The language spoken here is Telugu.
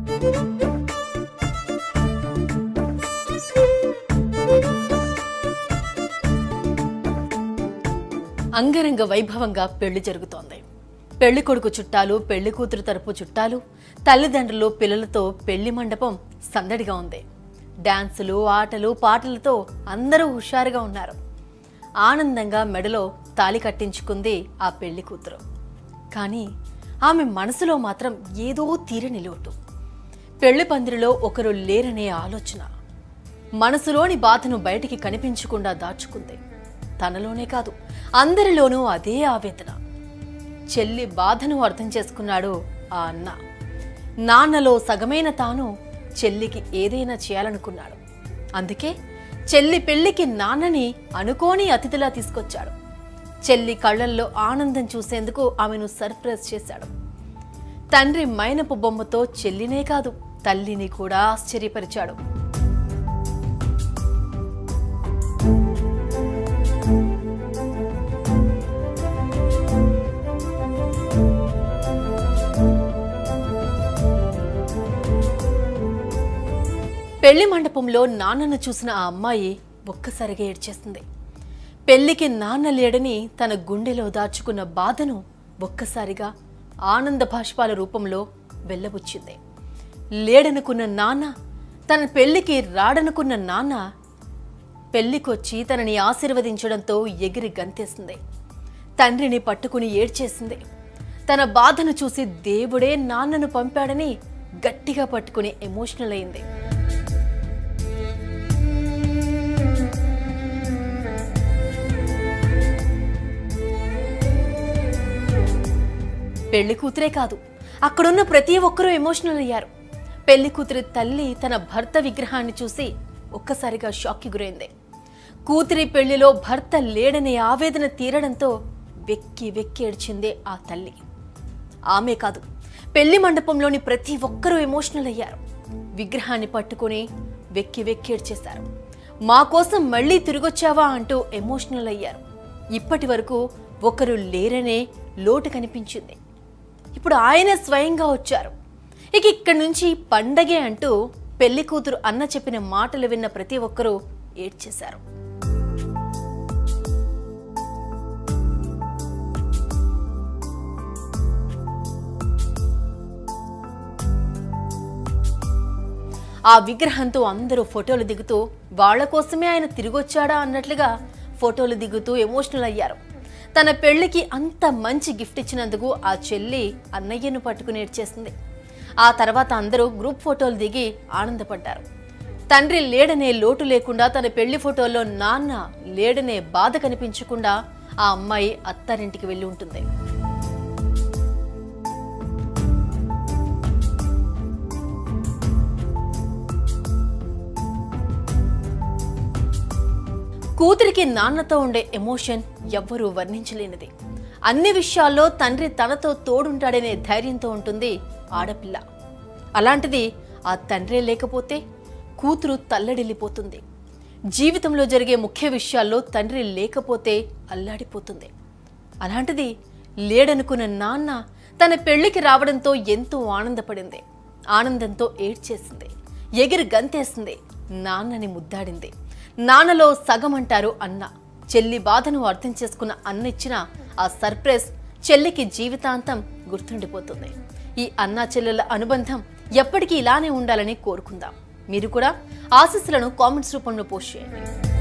అంగరంగ వైభవంగా పెళ్లి జరుగుతోంది పెళ్లి కొడుకు చుట్టాలు పెళ్లి కూతురు తరపు చుట్టాలు తల్లిదండ్రులు పిల్లలతో పెళ్లి మండపం సందడిగా ఉంది డాన్సులు ఆటలు పాటలతో అందరూ హుషారుగా ఉన్నారు ఆనందంగా మెడలో తాలి కట్టించుకుంది ఆ పెళ్లి కూతురు కానీ ఆమె మనసులో మాత్రం ఏదో తీరని లోటు పెళ్లి పందిరిలో ఒకరు లేరనే ఆలోచన మనసులోని బాధను బయటికి కనిపించకుండా దాచుకుంది తనలోనే కాదు అందరిలోనూ అదే ఆవేదన చెల్లి బాధను అర్థం చేసుకున్నాడు ఆ అన్న నాన్నలో సగమైన తాను చెల్లికి ఏదైనా చేయాలనుకున్నాడు అందుకే చెల్లి పెళ్లికి నాన్నని అనుకోని అతిథిలా తీసుకొచ్చాడు చెల్లి కళ్ళల్లో ఆనందం చూసేందుకు ఆమెను సర్ప్రైజ్ చేశాడు తండ్రి మైనపు బొమ్మతో చెల్లినే కాదు తల్లిని కూడా ఆశ్చర్యపరిచాడు పెళ్లి మండపంలో నాన్నను చూసిన ఆ అమ్మాయి ఒక్కసారిగా ఏడ్చేస్తుంది పెళ్లికి నాన్న లేడని తన గుండెలో దాచుకున్న బాధను ఒక్కసారిగా ఆనంద భాష్పాల రూపంలో వెళ్ళబుచ్చింది లేడనుకున్న నాన్న తన పెళ్లికి రాడనుకున్న నాన్న పెళ్లికొచ్చి తనని ఆశీర్వదించడంతో ఎగిరి గంతేసింది తండ్రిని పట్టుకుని ఏడ్చేసింది తన బాధను చూసి దేవుడే నాన్నను పంపాడని గట్టిగా పట్టుకుని ఎమోషనల్ అయింది పెళ్లి కూతురే కాదు అక్కడున్న ప్రతి ఒక్కరూ ఎమోషనల్ అయ్యారు పెళ్లి కూతురి తల్లి తన భర్త విగ్రహాన్ని చూసి ఒక్కసారిగా షాక్కి గురైంది కూతురి పెళ్లిలో భర్త లేడనే ఆవేదన తీరడంతో వెక్కి వెక్కి ఏడ్చిందే ఆ తల్లి ఆమె కాదు పెళ్లి మండపంలోని ప్రతి ఒక్కరూ ఎమోషనల్ అయ్యారు విగ్రహాన్ని పట్టుకొని వెక్కి వెక్కి ఏడ్చేశారు మా కోసం మళ్ళీ తిరిగొచ్చావా అంటూ ఎమోషనల్ అయ్యారు ఇప్పటి వరకు ఒకరు లేరనే లోటు కనిపించింది ఇప్పుడు ఆయన స్వయంగా వచ్చారు ఇక ఇక్కడి నుంచి పండగే అంటూ పెళ్లి కూతురు అన్న చెప్పిన మాటలు విన్న ప్రతి ఒక్కరూ ఏడ్చేశారు ఆ విగ్రహంతో అందరూ ఫోటోలు దిగుతూ వాళ్ళ కోసమే ఆయన తిరిగొచ్చాడా అన్నట్లుగా ఫోటోలు దిగుతూ ఎమోషనల్ అయ్యారు తన పెళ్లికి అంత మంచి గిఫ్ట్ ఇచ్చినందుకు ఆ చెల్లి అన్నయ్యను పట్టుకుని ఏడ్చేసింది ఆ తర్వాత అందరూ గ్రూప్ ఫోటోలు దిగి ఆనందపడ్డారు తండ్రి లేడనే లోటు లేకుండా తన పెళ్లి ఫోటోల్లో నాన్న లేడనే బాధ కనిపించకుండా ఆ అమ్మాయి అత్తారింటికి వెళ్ళి ఉంటుంది కూతురికి నాన్నతో ఉండే ఎమోషన్ ఎవ్వరూ వర్ణించలేనిది అన్ని విషయాల్లో తండ్రి తనతో తోడుంటాడనే ధైర్యంతో ఉంటుంది ఆడపిల్ల అలాంటిది ఆ తండ్రే లేకపోతే కూతురు తల్లడిల్లిపోతుంది జీవితంలో జరిగే ముఖ్య విషయాల్లో తండ్రి లేకపోతే అల్లాడిపోతుంది అలాంటిది లేడనుకున్న నాన్న తన పెళ్లికి రావడంతో ఎంతో ఆనందపడింది ఆనందంతో ఏడ్చేసింది ఎగిరి గంతేసింది నాన్నని ముద్దాడింది నాన్నలో సగం అంటారు అన్న చెల్లి బాధను అర్థం చేసుకున్న అన్న ఇచ్చిన ఆ సర్ప్రైజ్ చెల్లికి జీవితాంతం గుర్తుండిపోతుంది ఈ అన్నా చెల్లెల అనుబంధం ఎప్పటికీ ఇలానే ఉండాలని కోరుకుందాం మీరు కూడా ఆశీస్సులను కామెంట్స్ రూపంలో పోస్ట్ చేయండి